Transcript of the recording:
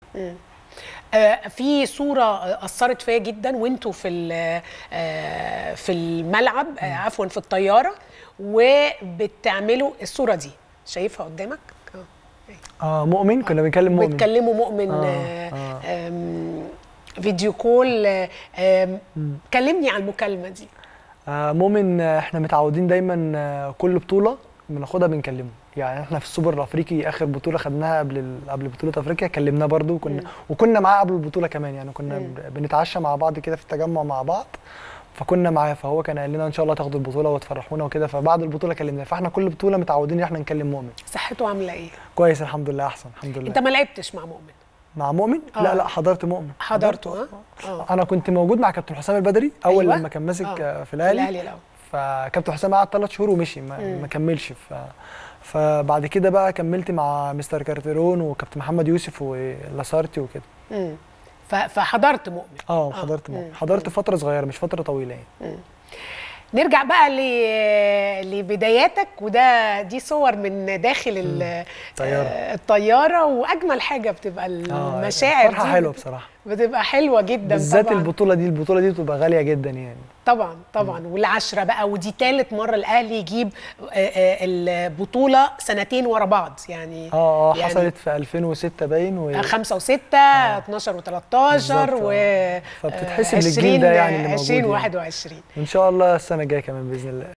آه، في صوره آه، اثرت فيا جدا وانتوا في ال- آه، في الملعب آه، عفوا في الطياره وبتعملوا الصوره دي شايفها قدامك اه اه مؤمن كنا بنكلم مؤمن بتكلموا مؤمن آه، آه آه. آم، فيديو كول آه، آم، كلمني عن المكالمه دي آه مؤمن آه، احنا متعودين دايما آه، كل بطوله بناخدها بنكلمه يعني احنا في السوبر الافريقي اخر بطوله خدناها قبل ال- قبل بطوله افريقيا كلمناه برضو وكنا وكنا معاه قبل البطوله كمان يعني كنا ب- بنتعشى مع بعض كده في التجمع مع بعض فكنا معاه فهو كان قال لنا ان شاء الله تاخدوا البطوله وتفرحونا وكده فبعد البطوله كلمناه فاحنا كل بطوله متعودين ان احنا نكلم مؤمن صحته عامله ايه كويس الحمد لله احسن الحمد لله انت ما لعبتش مع مؤمن مع مؤمن آه. لا لا حضرت مؤمن حضرته ها اه انا كنت موجود مع كابتن حسام البدري اول أيوة. لما كان ماسك آه. آه. في في الاهلي الاهلي الاول فكابتن حسام قعد ثلاث شهور ومشي ما, ما كملش ف فبعد كده بقى كملت مع مستر كارتيرون وكابتن محمد يوسف ولاسارتي وكده مم. ف- فحضرت مؤمن اه حضرت مم. حضرت فتره صغيره مش فتره طويله يعني نرجع بقى ل... لبداياتك وده دي صور من داخل ال... الطيارة. آه، الطياره واجمل حاجه بتبقى آه، المشاعر فرحه دي حلوه بصراحه بتبقى حلوه جدا بالذات طبعا البطوله دي البطوله دي بتبقى غاليه جدا يعني طبعا طبعا والعشرة بقى ودي ثالث مرة الأهلي يجيب آه، آه، البطولة سنتين ورا بعض يعني اه اه يعني حصلت في 2006 باين و... خمسة وستة 12 و13 بالظبط، و آه. فبتتحسب للجيل ده يعني اللي موجود 20 يعني. 21 وان شاء الله السنه الجايه كمان باذن الله